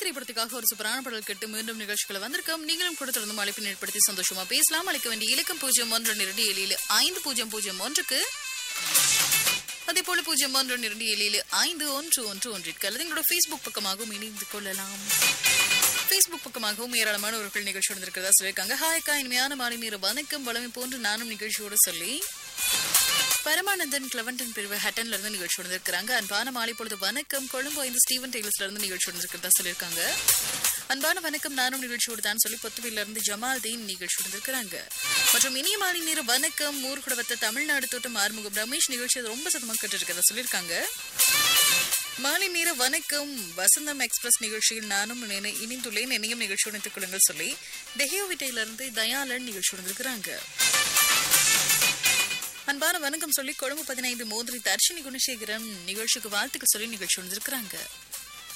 திரைப்படத்துக்காக ஒரு சூப்பரான பாடல் கேட்டு மீண்டும் நிகழ்ச்சிகளை வந்திருக்கோம் நீங்களும் கூட தொடர்ந்து அழைப்பினை ஏற்படுத்தி சந்தோஷமா பேசலாம் அழைக்க வேண்டிய இலக்கம் பூஜ்ஜியம் ஒன்று இரண்டு ஏழு ஏழு ஐந்து பூஜ்ஜியம் பூஜ்ஜியம் ஒன்றுக்கு அதே போல பூஜ்ஜியம் ஒன்று இரண்டு ஏழு ஏழு ஐந்து ஒன்று ஒன்று ஒன்றிற்கு அல்லது எங்களோட ஃபேஸ்புக் பக்கமாகவும் இணைந்து கொள்ளலாம் ஃபேஸ்புக் பக்கமாகவும் ஏராளமானவர்கள் நிகழ்ச்சி வந்திருக்கிறதா சொல்லியிருக்காங்க ஹாய்க்கா இனிமையான மாலை நேர வணக்கம் வளமை போன்று நானும் நிகழ்ச்சியோடு சொல்லி பரமானந்தன் கிளவன்டன் பிரிவு ஹட்டன்ல இருந்து நிகழ்ச்சி வந்திருக்கிறாங்க அன்பான மாலை பொழுது வணக்கம் கொழும்பு ஐந்து ஸ்டீவன் டெய்லர்ஸ்ல இருந்து நிகழ்ச்சி வந்திருக்கிறதா சொல்லியிருக்காங்க அன்பான வணக்கம் நானும் நிகழ்ச்சியோடு தான் சொல்லி பொத்துவில இருந்து ஜமால்தீன் நிகழ்ச்சி வந்திருக்கிறாங்க மற்றும் இனிய மாலை நேர வணக்கம் ஊர்குடவத்த தமிழ்நாடு தோட்டம் ஆறுமுகம் ரமேஷ் நிகழ்ச்சி ரொம்ப சத்தமாக கேட்டு இருக்கிறதா சொல்லியிருக்காங்க மாலை நேர வணக்கம் வசந்தம் எக்ஸ்பிரஸ் நிகழ்ச்சியில் நானும் இணை- இணைந்துள்ளேன் என்னையும் நிகழ்ச்சி இணைத்துக் கொள்ளுங்கள் சொல்லி டெஹியோவிட்டையிலிருந்து தயாளன் நிகழ்ச்சி வந்திருக்கிறாங்க அன்பான வணக்கம் சொல்லி கொழும்பு பதினைந்து மோதிரி தர்ஷினி குணசேகரன் நிகழ்ச்சிக்கு வாழ்த்துக்கு சொல்லி நிகழ்ச்சி வந்திருக்கிறாங்க